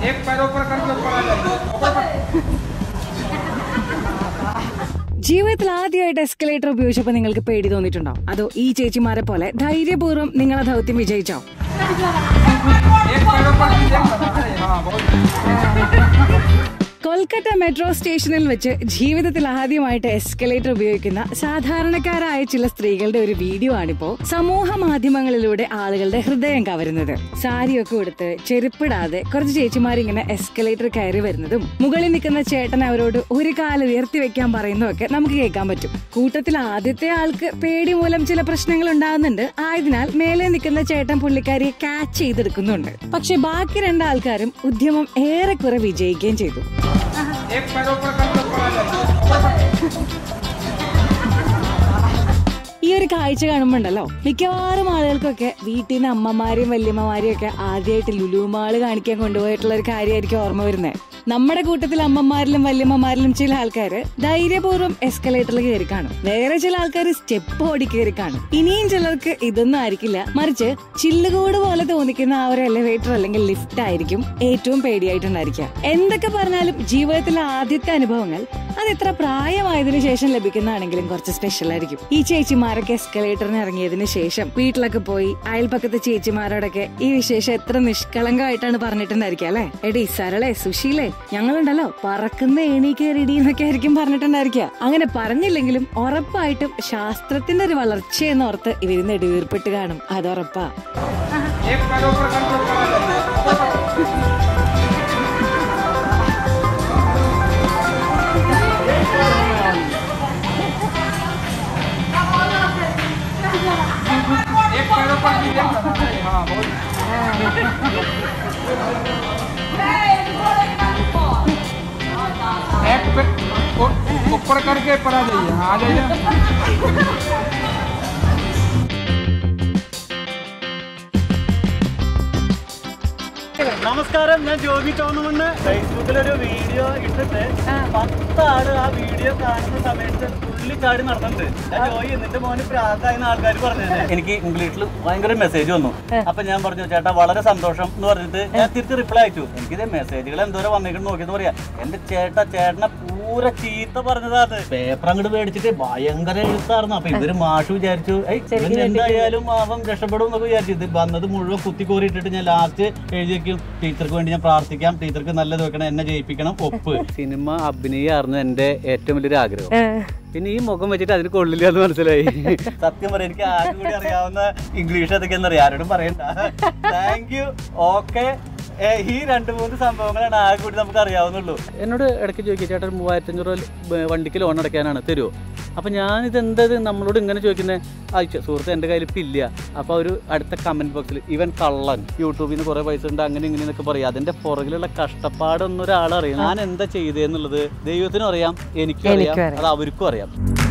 एक पैर ऊपर करके ऊपर आ जाइए ऊपर पर- ജീവിതത്തിൽ ആദ്യമായിട്ട് എസ്കലേറ്റർ ഉപയോഗിച്ചപ്പോൾ നിങ്ങൾക്ക് പേടി തോന്നിയിട്ടുണ്ടോ അതോ ഈ ചേച്ചിമാരെ പോലെ ധൈര്യപൂർവ്വം നിങ്ങളെ ദൗത്യം വിജയിച്ചോ एक पैर ऊपर कीजिए हाँ बहुत കൊൽക്കത്ത മെട്രോ സ്റ്റേഷനിൽ വെച്ച് ജീവിതത്തിൽ ആദ്യമായിട്ട് എസ്കലേറ്റർ ഉപയോഗിക്കുന്ന സാധാരണക്കാരായ ചില സ്ത്രീകളുടെ ഒരു വീഡിയോ ആണിപ്പോ സമൂഹ മാധ്യമങ്ങളിലൂടെ ആളുകളുടെ ഹൃദയം കവരുന്നത് സാരിയൊക്കെ ഉടുത്ത് ചെരുപ്പിടാതെ കുറച്ച് ചേച്ചിമാർ ഇങ്ങനെ എസ്കലേറ്റർ കയറി വരുന്നതും മുകളിൽ നിൽക്കുന്ന ചേട്ടൻ അവരോട് ഒരു കാല് ഉയർത്തി വെക്കാൻ പറയുന്നതൊക്കെ നമുക്ക് കേൾക്കാൻ പറ്റും കൂട്ടത്തിൽ ആദ്യത്തെ ആൾക്ക് പേടി മൂലം ചില പ്രശ്നങ്ങൾ ഉണ്ടാകുന്നുണ്ട് ആയതിനാൽ മേലെ നിൽക്കുന്ന ചേട്ടൻ പുള്ളിക്കാരിയെ ക്യാച്ച് ചെയ്തെടുക്കുന്നുണ്ട് പക്ഷെ ബാക്കി രണ്ടാൾക്കാരും ഉദ്യമം ഏറെക്കുറെ വിജയിക്കുകയും ചെയ്തു एक पैर ऊपर करके ऊपर आ जाइए ऊपर पर- ഈ ഒരു കാഴ്ച കാണുമ്പോണ്ടല്ലോ മിക്കവാറും ആളുകൾക്കൊക്കെ വീട്ടിൽ നിന്ന് അമ്മമാരെയും വല്യമ്മമാരെയും ഒക്കെ ആദ്യമായിട്ട് ലുലുമാള് കാണിക്കാൻ കൊണ്ടുപോയിട്ടുള്ള ഒരു കാര്യമായിരിക്കും ഓർമ്മ വരുന്നത് നമ്മുടെ കൂട്ടത്തിൽ അമ്മമാരിലും വല്യമ്മമാരിലും ചില ആൾക്കാർ ധൈര്യപൂർവ്വം എസ്കലേറ്ററിൽ കയറി കാണും വേറെ ചില ആൾക്കാർ സ്റ്റെപ്പ് ഓടി കയറി കാണും ഇനിയും ചിലർക്ക് ഇതൊന്നും ആയിരിക്കില്ല മറിച്ച് ചില്ലുകൂട് പോലെ തോന്നിക്കുന്ന ആ ഒരു എലിവേറ്റർ അല്ലെങ്കിൽ ലിഫ്റ്റ് ആയിരിക്കും ഏറ്റവും പേടിയായിട്ടുണ്ടായിരിക്കുക എന്തൊക്കെ പറഞ്ഞാലും ജീവിതത്തിലെ ആദ്യത്തെ അനുഭവങ്ങൾ അത് എത്ര പ്രായമായതിനു ശേഷം ലഭിക്കുന്നതാണെങ്കിലും കുറച്ച് സ്പെഷ്യൽ ആയിരിക്കും ഈ ചേച്ചിമാരൊക്കെ എസ്കലേറ്ററിന് ഇറങ്ങിയതിനു ശേഷം വീട്ടിലൊക്കെ പോയി അയൽപക്കത്തെ ചേച്ചിമാരോടൊക്കെ ഈ വിശേഷം എത്ര നിഷ്കളങ്കമായിട്ടാണ് പറഞ്ഞിട്ടുണ്ടായിരിക്കുക അല്ലെ എടി സരളെ സുശീലേ ഞങ്ങളുണ്ടല്ലോ പറക്കുന്ന ഏണി കയറിടി എന്നൊക്കെ ആയിരിക്കും പറഞ്ഞിട്ടുണ്ടായിരിക്കുക അങ്ങനെ പറഞ്ഞില്ലെങ്കിലും ഉറപ്പായിട്ടും ശാസ്ത്രത്തിന്റെ ഒരു വളർച്ചയെന്ന് ഓർത്ത് ഇവര് നെടുവീർപ്പിട്ട് കാണും അത് ഉറപ്പാ एक पैर ऊपर करके ऊपर आ जाइए ऊपर पर- एक पैर ऊपर कीजिए हाँ बहुत एक पैर ऊ- ऊपर करके ऊपर आ जाइए हाँ आ जाइए നമസ്കാരം ഞാൻ ജോബി ടോണമെന്ന് ഫേസ്ബുക്കിലൊരു വീഡിയോ ഇട്ടിട്ട് പത്താള് ആ വീഡിയോ കാണുന്ന സമയത്ത് തുള്ളിച്ചാടി നടന്നിട്ടുണ്ട് ഞാൻ ജോയി നിന്റെ മോന് പ്രാന്തായെന്ന് ആൾക്കാർ പറഞ്ഞത് എനിക്ക് ഇംഗ്ലീഷിൽ ഭയങ്കര മെസ്സേജ് വന്നു അപ്പൊ ഞാൻ പറഞ്ഞു ചേട്ടാ വളരെ സന്തോഷം എന്ന് പറഞ്ഞിട്ട് ഞാൻ തിരിച്ച് റിപ്ലൈ അയച്ചു എനിക്കിത് മെസ്സേജുകൾ എന്തോരം വന്നേക്കണം നോക്കിയെന്ന് പറയാ എന്റെ ചേട്ടാ ചേട്ടനെ പൂര ചീത്ത പറഞ്ഞതാണ് പേപ്പർ അങ്ങോട്ട് മേടിച്ചിട്ട് ഭയങ്കര എഴുത്തായിരുന്നു അപ്പൊ ഇവര് മാഷ് വിചാരിച്ചു "ഏയ്, ഇവൻ എന്തായാലും അവൻ രക്ഷപ്പെടും എന്നൊക്കെ വിചാരിച്ചു ഇത് വന്നത് മുഴുവൻ കുത്തി കോരി ഇട്ടിട്ട് ഞാൻ ലാസ്റ്റ് എഴുതി വെക്കും ടീച്ചർക്ക് വേണ്ടി ഞാൻ പ്രാർത്ഥിക്കാം ടീച്ചർക്ക് നല്ലത് വെക്കണം എന്നെ ജയിപ്പിക്കണം ഒപ്പ് സിനിമ അഭിനയായിരുന്നു എന്റെ ഏറ്റവും വലിയൊരു ആഗ്രഹം പിന്നെ ഈ മുഖം വെച്ചിട്ട് അതിന് കൊള്ളില്ല എന്ന് മനസ്സിലായി സത്യം പറയാം എനിക്ക് ആരും കൂടി അറിയാവുന്ന ഇംഗ്ലീഷ് അതൊക്കെ അറിയാം ആരോടും പറയണ്ട താങ്ക് യു ഓക്കെ ഈ രണ്ട് മൂന്ന് സംഭവങ്ങളാണ് ആകെ കൂടി നമുക്ക് അറിയാവുന്നുള്ളൂ എന്നോട് ഇടയ്ക്ക് ചോദിക്കുക ചേട്ടാ ഒരു മൂവായിരത്തി അഞ്ഞൂറ് രൂപ വണ്ടിക്ക് ലോൺ അടയ്ക്കാനാണ് തരുമോ അപ്പം ഞാനിത് എന്തത് നമ്മളോട് ഇങ്ങനെ ചോദിക്കുന്നത് അയച്ചു സുഹൃത്ത് എൻ്റെ കയ്യിൽ ഇപ്പം ഇല്ല അപ്പോൾ ഒരു അടുത്ത കമൻറ്റ് ബോക്സിൽ ഇവൻ കള്ളൻ യൂട്യൂബിൽ നിന്ന് കുറേ പൈസ ഉണ്ട് അങ്ങനെ ഇങ്ങനെ എന്നൊക്കെ പറയും അതിൻ്റെ പുറകിലുള്ള കഷ്ടപ്പാടൊന്നും ഒരാളറിയാം ഞാൻ എന്താ ചെയ്തതെന്നുള്ളത് ദൈവത്തിനും അറിയാം എനിക്കും അറിയാം അത് അവർക്കും അറിയാം